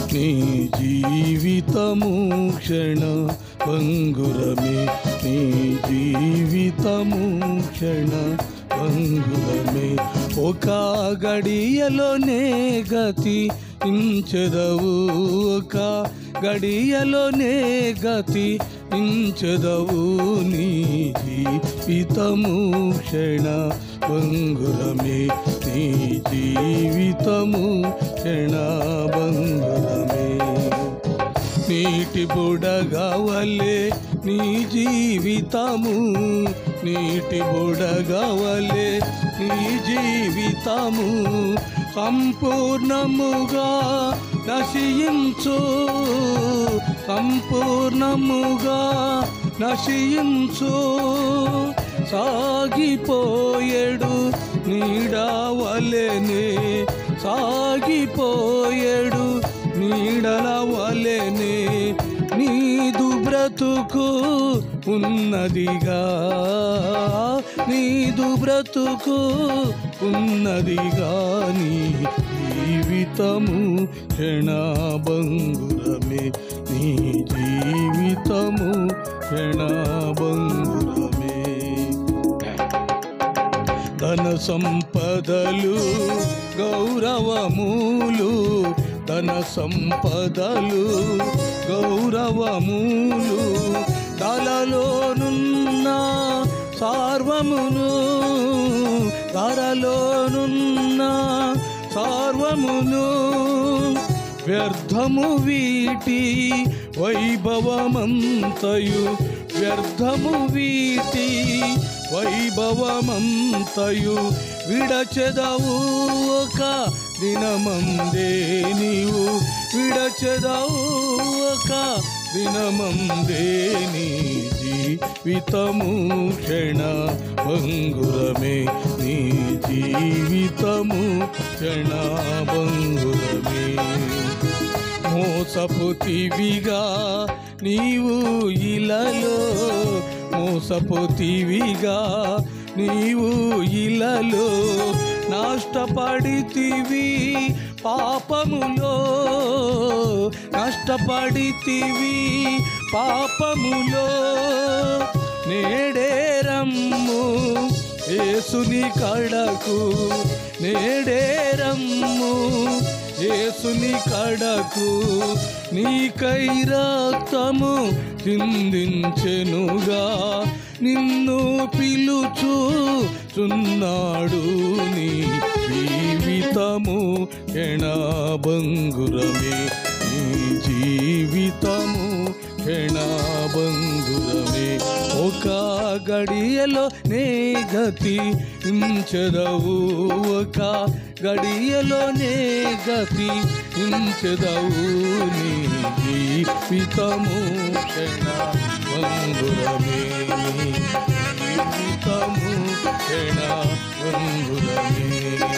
నీ జీవితము క్షణ భంగురమే నీ జీవితము క్షణ భంగురమే ఒక గడియలోనే గతి ఇంచెదవు ఒక గడియలోనే గతి ఇంచెదవు నీ జీవితము క్షణ భంగురమే నీ జీవితము క్షణ భంగురమే నీటి బుడగవలే నీ జీవితము నీటి బుడగవలే నీ జీవితము సంపూర్ణముగా నశించు సంపూర్ణముగా నశించు సాగిపోయేడు నీడవలెనే సాగిపోయేడు నీడల వలెనే నీదు బ్రతుకు ఉన్నదిగా నీదు బ్రతుకు ఉన్నదిగా నీ జీవితము క్షణభంగురమే నీ జీవితము క్షణభంగురమే ధన సంపదలు గౌరవములు ధన సంపదలు గౌరవములు తలలోనున్న సార్వమును ధరలోనున్న సార్వమును వ్యర్థము వీటి వైభవమంతయు వ్యర్థము వీటి వైభవమంతయు విడచెదవు ఒక దినమందే నీవు విడచెదవు ఒక దినమందే నీ జీవితము క్షణ భంగురమే నీ జీవితము క్షణ భంగురమే మోసపుతివిగా నీవు ఇలలో మోసపుతివిగా నీవు ఇలలో నష్టపడితివి పాపములో నష్టపడితివి పాపములో నేడే రమ్ము ఏసుని కడకు నేడే రమ్ము ఏసుని కడకు నీకై రక్తము చిందించెనుగా నిన్ను పిలుచు చున్నాడు నీ జీవితము ఎణబంగురమే నీ జీవితము ఎణబంగురమే ఒక గడియలో నే గతి ఇంచెదవు ఒక గడియలో నే గతి ఇంచెదవు నీ జీవితము క్షణభంగురమే నీ జీవితము క్షణభంగురమే